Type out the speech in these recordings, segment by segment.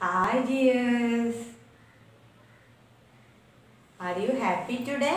Hi dears. Are you happy today?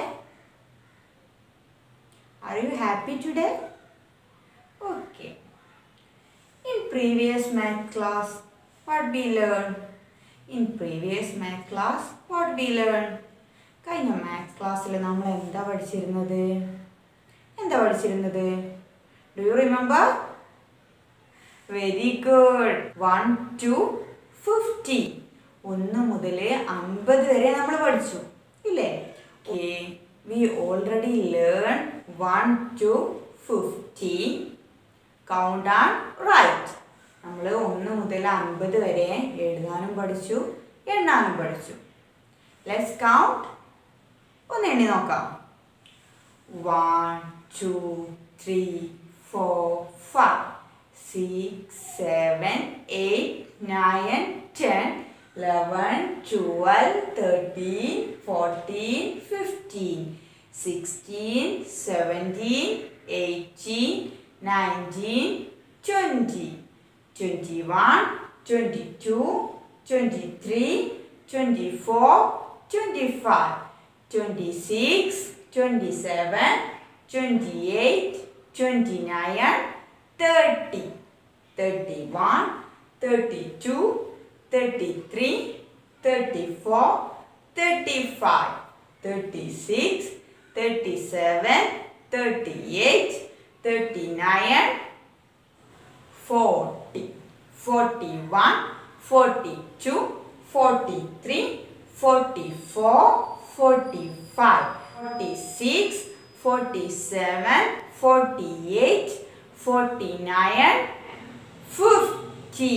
Are you happy today? Okay. In previous math class, what we learned? In previous math class, what we learned? കഴിഞ്ഞ maths ക്ലാസ്സിൽ നമ്മൾ എന്താ പഠിച്ചിരുന്നത് എന്താ പഠിച്ചിരുന്നത് do you remember very good one to fifty ഒന്ന് മുതൽ അമ്പത് വരെ നമ്മൾ പഠിച്ചു ഇല്ലേ okay we already learn one to fifty count on right നമ്മൾ ഒന്ന് മുതൽ അൻപത് വരെ എഴുതാനും പഠിച്ചു എണ്ണാനും പഠിച്ചു ലെറ്റ്സ് കൗണ്ട് ഒന്ന് എണ്ണി നോക്കാം one two three four five six seven eight nine ten eleven twelve thirteen fourteen fifteen sixteen seventeen eighteen nineteen twenty twenty one twenty two twenty three twenty four twenty five twenty six twenty seven twenty eight twenty nine thirty thirty one thirty two thirty three thirty four thirty five thirty six thirty seven thirty eight thirty nine forty forty one forty two forty three forty four forty five forty six forty seven forty eight forty nine fifty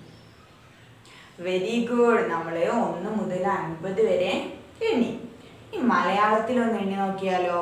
very good നമ്മൾ ഒന്ന് മുതൽ അൻപത് വരെ എണ്ണി ഈ മലയാളത്തിൽ ഒന്ന് എണ്ണി നോക്കിയാലോ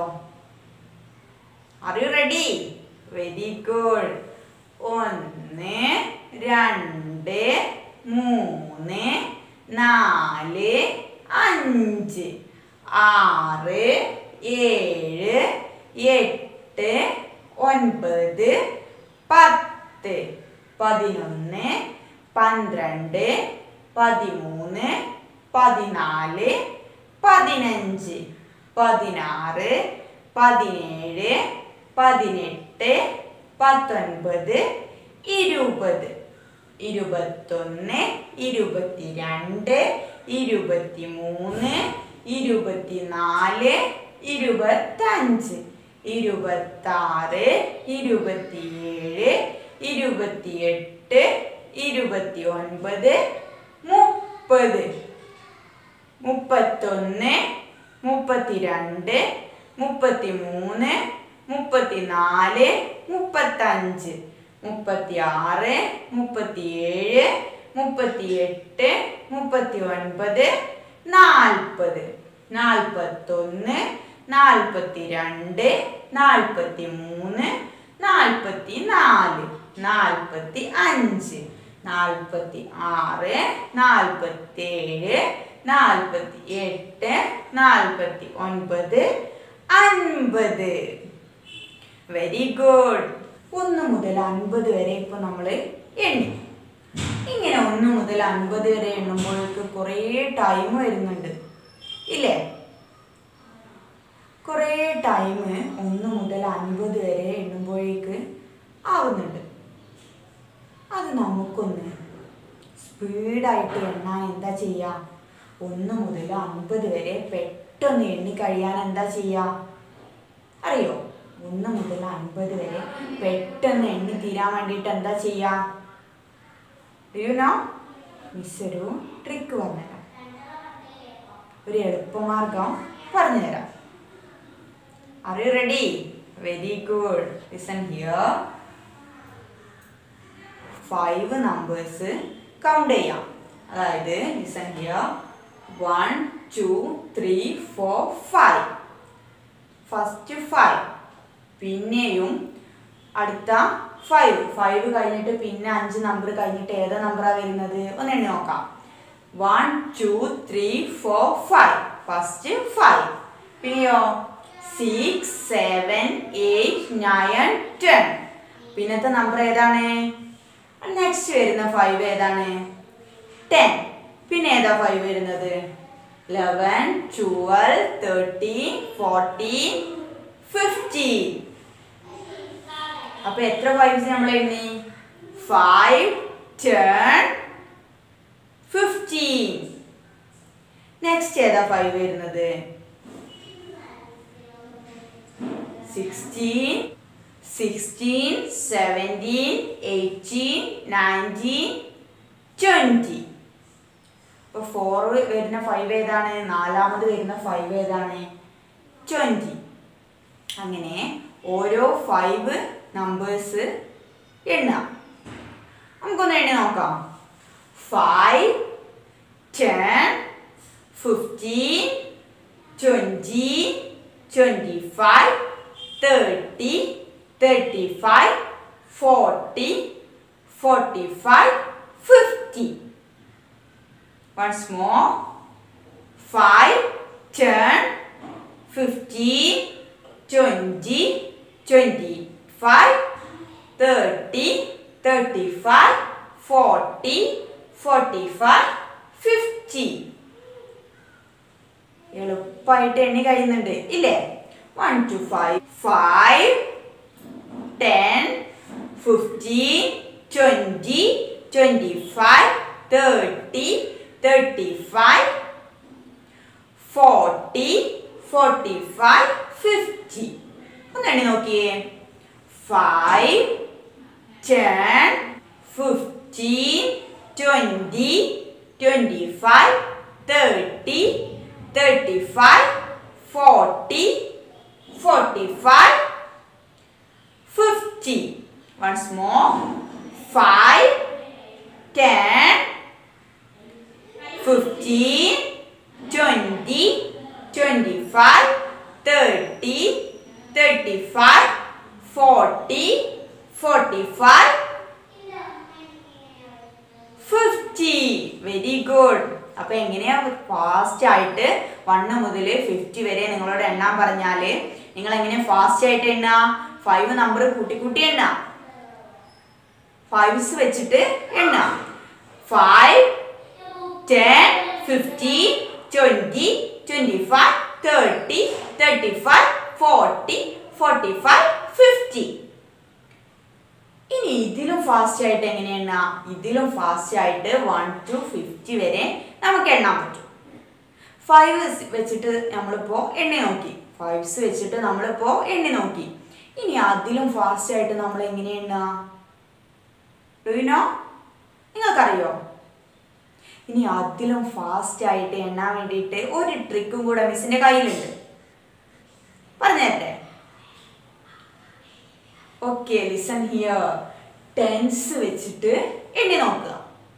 are you ready very good ഒന്ന് രണ്ട് മൂന്ന് നാല് അഞ്ച് ആറ് ഏഴ് എട്ട് ഒൻപത് പത്ത് പതിനൊന്ന് പന്ത്രണ്ട് പതിമൂന്ന് പതിനാല് പതിനഞ്ച് പതിനാറ് പതിനേഴ് പതിനെട്ട് പത്തൊൻപത് ഇരുപത് ഇരുപത്തൊന്ന് ഇരുപത്തിരണ്ട് ഇരുപത്തിമൂന്ന് ഇരുപത്തിനാല് ഇരുപത്തഞ്ച് ഇരുപത്താറ് ഇരുപത്തിയേഴ് ഇരുപത്തിയെട്ട് ഇരുപത്തി ഒൻപത് മുപ്പത് മുപ്പത്തൊന്ന് മുപ്പത്തിരണ്ട് മുപ്പത്തിമൂന്ന് മുപ്പത്തിനാല് മുപ്പത്തഞ്ച് മുപ്പത്തി ആറ് മുപ്പത്തിയേഴ് മുപ്പത്തിയെട്ട് മുപ്പത്തി ഒൻപത് നാൽപ്പത് നാൽപ്പത്തൊന്ന് നാൽപ്പത്തി രണ്ട് നാൽപ്പത്തി മൂന്ന് നാൽപ്പത്തി നാല് നാൽപ്പത്തി അഞ്ച് നാൽപ്പത്തി ആറ് നാൽപ്പത്തി ഏഴ് നാൽപ്പത്തി എട്ട് നാൽപ്പത്തി ഒൻപത് അൻപത് വെരി ഗുഡ് ഒന്ന് മുതൽ അൻപത് വരെ ഇപ്പൊ നമ്മൾ എണ്ണി ഇങ്ങനെ ഒന്ന് മുതൽ അൻപത് വരെ എണ്ണുമ്പോഴേക്ക് കുറേ ടൈം വരുന്നുണ്ട് ഇല്ലേ കുറേ ടൈം ഒന്ന് മുതൽ അൻപത് വരെ എണ്ണുമ്പോഴേക്ക് ആവുന്നുണ്ട് അത് നമുക്കൊന്ന് സ്പീഡായിട്ട് എണ്ണാൻ എന്താ ചെയ്യുക ഒന്ന് മുതൽ അൻപത് വരെ പെട്ടെന്ന് എണ്ണി കഴിയാൻ എന്താ ചെയ്യുക അറിയോ ഒന്ന് മുതൽ അൻപത് വരെ പെട്ടെന്ന് എണ്ണി തീരാൻ വേണ്ടിയിട്ട് എന്താ ചെയ്യുക ഡിയുനോ മിസ് ഒരു ട്രിക്ക് പറഞ്ഞുതരാം ഒരു എളുപ്പമാർഗം പറഞ്ഞുതരാം are you ready very good listen here five numbers count ചെയ്യാം അതായത് listen here one two three four five first five പിന്നെയും അടുത്ത ഫൈവ് ഫൈവ് കഴിഞ്ഞിട്ട് പിന്നെ അഞ്ച് നമ്പർ കഴിഞ്ഞിട്ട് ഏതാ നമ്പറാണ് വരുന്നത് ഒന്ന് എണ്ണി നോക്കാം one two three four five first five പിന്നെയോ six seven eight nine ten പിന്നത്തെ നമ്പർ ഏതാണ് നെക്സ്റ്റ് വരുന്ന ഫൈവ് ഏതാണ് ടെൻ പിന്നെ ഏതാ ഫൈവ് വരുന്നത് eleven twelve thirteen fourteen fifteen അപ്പൊ എത്ര ഫൈവ്സ് നമ്മൾ എണ്ണി ഫൈവ് ടെൻ ഫിഫ്റ്റീൻ നെക്സ്റ്റ് ഏതാ ഫൈവ് വരുന്നത് sixteen sixteen seventeen eighteen nineteen twenty ഇപ്പോൾ ഫോർ വരുന്ന ഫൈവ് ഏതാണ് നാലാമത് വരുന്ന ഫൈവ് ഏതാണ് ട്വൻറ്റി അങ്ങനെ ഓരോ ഫൈവ് നമ്പേഴ്സ് എണ്ണാം നമുക്കൊന്ന് എണ്ണി നോക്കാം five ten fifteen twenty twenty five thirty thirty five forty forty five fifty once more 5 10 15 20 25 30 35 40 45 50 എളുപ്പമായിട്ട് എണ്ണി കഴിയുന്നുണ്ട് ഇല്ലേ one to five five ten fifteen twenty twenty five thirty thirty five forty forty five fifty ഒന്ന് എണ്ണി നോക്കിയേ five ten fifteen twenty twenty five thirty thirty five forty forty five fifty once more five ten fifteen twenty twenty five thirty thirty five forty forty five fifty very good അപ്പൊ എങ്ങനെയാ fast ആയിട്ട് one മുതൽ fifty വരെ നിങ്ങളോട് എണ്ണാൻ പറഞ്ഞാല് നിങ്ങൾ എങ്ങനെയാ ഫാസ്റ്റ് ആയിട്ട് എണ്ണ ഫൈവ് നമ്പർ കൂട്ടി കൂട്ടി എണ്ണ ഫൈവ്സ് വെച്ചിട്ട് എണ്ണ five ten fifteen twenty twenty five thirty thirty five forty forty five fifty ഇനി ഇതിലും ഫാസ്റ്റ് ആയിട്ട് എങ്ങനെ എണ്ണാം ഇതിലും ഫാസ്റ്റ് ആയിട്ട് വൺ ടു ഫിഫ്റ്റി വരെ നമുക്ക് എണ്ണാൻ പറ്റും ഫൈവ് വെച്ചിട്ട് നമ്മളിപ്പോൾ എണ്ണി നോക്കി ഫൈവ്സ് വെച്ചിട്ട് നമ്മളിപ്പോൾ എണ്ണി നോക്കി ഇനി അതിലും ഫാസ്റ്റ് ആയിട്ട് നമ്മൾ എങ്ങനെ എണ്ണാ ഡുയിനോ നിങ്ങൾക്കറിയോ ഇനി അതിലും ഫാസ്റ്റ് ആയിട്ട് എണ്ണാൻ വേണ്ടിയിട്ട് ഒരു ട്രിക്കും കൂടെ മിസ്സിന്റെ കയ്യിലുണ്ട് പറഞ്ഞു തരട്ടെ ഓക്കെ ലിസൺ ഹിയർ ടെൻസ് വെച്ചിട്ട് എണ്ണി നോക്കുക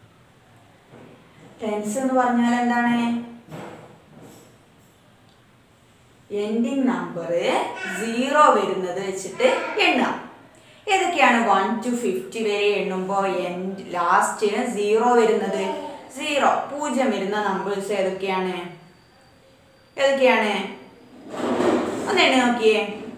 ടെൻസ് എന്ന് പറഞ്ഞാൽ എന്താണ് എൻഡിങ് നമ്പർ സീറോ വരുന്നത് വെച്ചിട്ട് എണ്ണാം ഏതൊക്കെയാണ് വൺ ടു ഫിഫ്റ്റി വരെ എണ്ണുമ്പോൾ എൻഡ് ലാസ്റ്റ് സീറോ വരുന്നത് സീറോ പൂജ്യം വരുന്ന നമ്പേഴ്സ് ഏതൊക്കെയാണ് ഏതൊക്കെയാണ് ഒന്ന് എണ്ണി നോക്കിയേ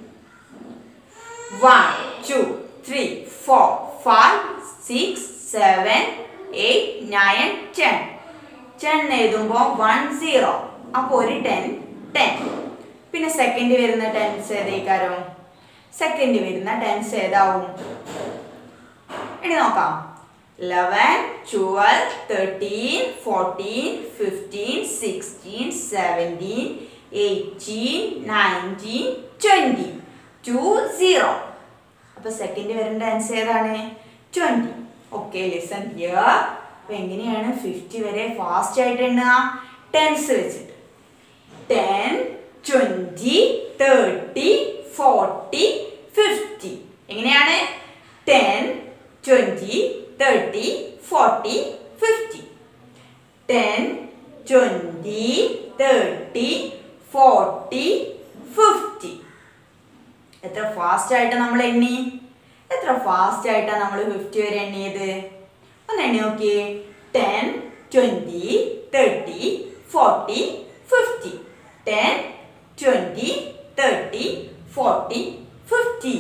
one two three four five six seven eight nine ten ten എഴുതുമ്പോൾ വൺ സീറോ അപ്പോൾ ഒരു ടെൻ ടെൻ പിന്നെ സെക്കൻഡ് വരുന്ന ടെൻസ് ഏതേക്കാരോ സെക്കൻഡ് വരുന്ന ടെൻസ് ഏതാവും ഇനി നോക്കാം eleven twelve thirteen fourteen fifteen sixteen seventeen eighteen nineteen twenty two zero അപ്പൊ സെക്കൻഡ് വരേണ്ട ആൻസർ ഏതാണ് ട്വൻറ്റി ഓക്കെ ലിസൺ ഹിയർ അപ്പൊ എങ്ങനെയാണ് ഫിഫ്റ്റി വരെ ഫാസ്റ്റ് ആയിട്ട് എണ്ണുക ടെൻസ് വെച്ചിട്ട് ten twenty thirty forty fifty എങ്ങനെയാണ് ten twenty thirty forty fifty ten twenty thirty forty fifty എത്ര ഫാസ്റ്റ് ആയിട്ട് നമ്മൾ എണ്ണി എത്ര ഫാസ്റ്റ് ആയിട്ടാണ് നമ്മൾ ഫിഫ്റ്റി വരെ എണ്ണിയത് ഒന്ന് എണ്ണി നോക്കിയേ ten twenty thirty forty fifty ten twenty thirty forty fifty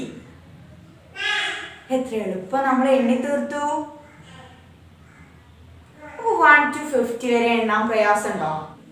എത്ര എളുപ്പം നമ്മൾ എണ്ണി തീർത്തു വൺ ടു ഫിഫ്റ്റി വരെ എണ്ണാൻ പ്രയാസമുണ്ടോ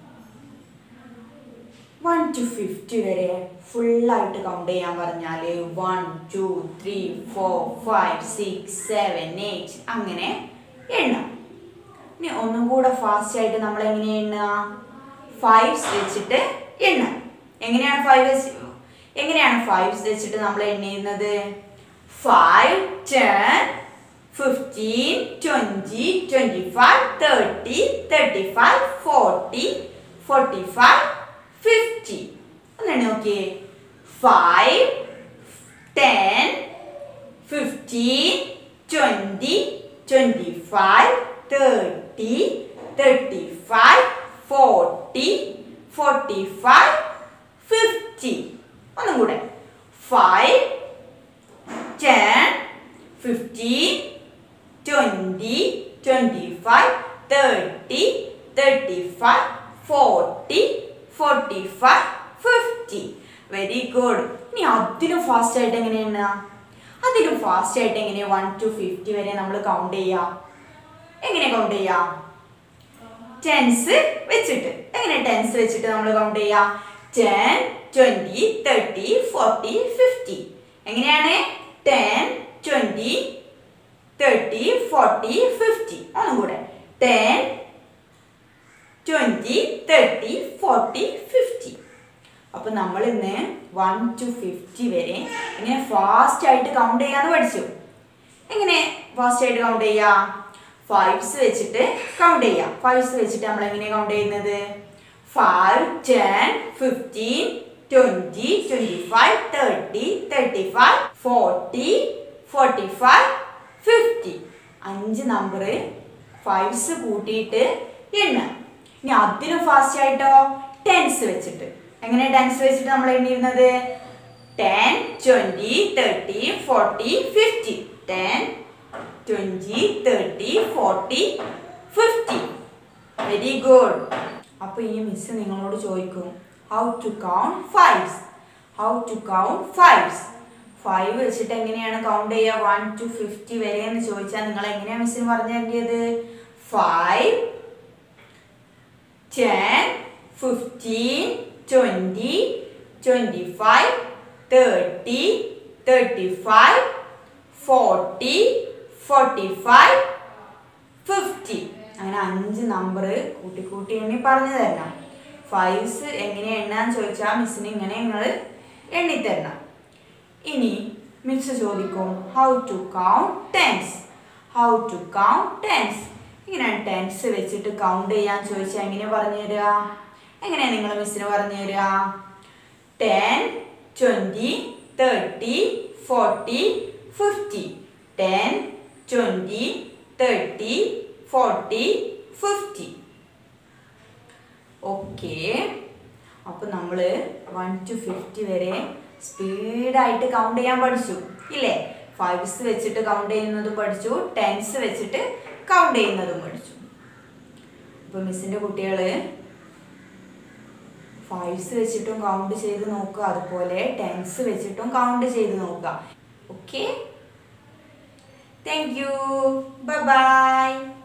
വൺ ടു ഫിഫ്റ്റി വരെ ഫുള്ളായിട്ട് കൗണ്ട് ചെയ്യാൻ പറഞ്ഞാൽ one two three four five six seven eight അങ്ങനെ എണ്ണാം ഇനി ഒന്നും കൂടെ ഫാസ്റ്റ് ആയിട്ട് നമ്മൾ എങ്ങനെ എണ്ണുക ഫൈവ്സ് വെച്ചിട്ട് എണ്ണുക എങ്ങനെയാണ് ഫൈവ് എങ്ങനെയാണ് ഫൈവ്സ് വെച്ചിട്ട് നമ്മൾ എണ്ണുന്നത് five ten fifteen twenty twenty five thirty thirty five forty forty five fifty ഒന്നെണ്ണി നോക്കിയേ five ten fifteen twenty twenty five thirty thirty five forty forty five fifty ഒന്നും കൂടെ five ten fifteen twenty twenty five thirty thirty five forty forty five fifty very good ഇനി അതിലും fast ആയിട്ട് എങ്ങനെയാണ് അതിലും fast ആയിട്ട് എങ്ങനെ വൺ ടു ഫിഫ്റ്റി വരെ നമ്മൾ കൗണ്ട് ചെയ്യാം എങ്ങനെ കൗണ്ട് ചെയ്യാം ടെൻസ് വെച്ചിട്ട് എങ്ങനെ ടെൻസ് വെച്ചിട്ട് നമ്മൾ കൗണ്ട് ചെയ്യാം ten twenty thirty forty fifty എങ്ങനെയാണ് ten twenty thirty forty fifty ഒന്നും കൂടെ ten twenty thirty forty fifty അപ്പൊ നമ്മൾ ഇന്ന് വൺ ടു ഫിഫ്റ്റി വരെ എങ്ങനെ ഫാസ്റ്റ് ആയിട്ട് കൗണ്ട് ചെയ്യാന്ന് പഠിച്ചു എങ്ങനെ ഫാസ്റ്റ് ആയിട്ട് കൗണ്ട് ചെയ്യാം ഫൈവ്സ് വെച്ചിട്ട് കൗണ്ട് ചെയ്യാം ഫൈവ്സ് വെച്ചിട്ട് നമ്മൾ എങ്ങനെ കൗണ്ട് ചെയ്യുന്നത് five ten fifteen twenty twenty five thirty thirty five forty forty five fifty അഞ്ച് നമ്പർ ഫൈവ്സ് കൂട്ടിയിട്ട് എണ്ണ ഇനി അതിനും ഫാസ്റ്റ് ആയിട്ടോ ടെൻസ് വെച്ചിട്ട് എങ്ങനെ ടെൻസ് വെച്ചിട്ട് നമ്മൾ എണ്ണിയിരുന്നത് ten twenty thirty forty fifty ten twenty thirty forty fifty very good അപ്പോൾ ഈ മിസ് നിങ്ങളോട് ചോദിക്കും how to count fives how to count fives five വെച്ചിട്ട് എങ്ങനെയാണ് കൗണ്ട് ചെയ്യുക വൺ ടു ഫിഫ്റ്റി വരെ എന്ന് ചോദിച്ചാൽ നിങ്ങൾ എങ്ങനെയാണ് മിസ്സിന് പറഞ്ഞു തരേണ്ടത് five ten fifteen twenty twenty five thirty thirty five forty forty five fifty അങ്ങനെ അഞ്ച് നമ്പർ കൂട്ടി കൂട്ടി എണ്ണി പറഞ്ഞു തരണം ഫൈവ്സ് എങ്ങനെ എണ്ണാന്ന് ചോദിച്ചാൽ മിസ്സിന് ഇങ്ങനെ നിങ്ങൾ എണ്ണി തരണം ഇനി മിസ് ചോദിക്കും how to count tens how to count tens ഇങ്ങനെയാണ് ടെൻസ് വെച്ചിട്ട് കൗണ്ട് ചെയ്യാൻ ചോദിച്ചാൽ എങ്ങനെ പറഞ്ഞു തരിക എങ്ങനെയാണ് നിങ്ങൾ മിസ്സിന് പറഞ്ഞു തരിക ten twenty thirty forty fifty ten twenty thirty forty fifty okay അപ്പോൾ നമ്മൾ വൺ ടു ഫിഫ്റ്റി വരെ സ്പീഡായിട്ട് കൗണ്ട് ചെയ്യാൻ പഠിച്ചു ഇല്ലേ ഫൈവ്സ് വെച്ചിട്ട് കൗണ്ട് ചെയ്യുന്നതും പഠിച്ചു ടെൻസ് വെച്ചിട്ട് കൗണ്ട് ചെയ്യുന്നതും പഠിച്ചു അപ്പോൾ മിസ്സിൻ്റെ കുട്ടികൾ ഫൈവ്സ് വെച്ചിട്ടും കൗണ്ട് ചെയ്ത് നോക്കുക അതുപോലെ ടെൻസ് വെച്ചിട്ടും കൗണ്ട് ചെയ്ത് നോക്കുക ഓക്കെ താങ്ക് യു ബൈ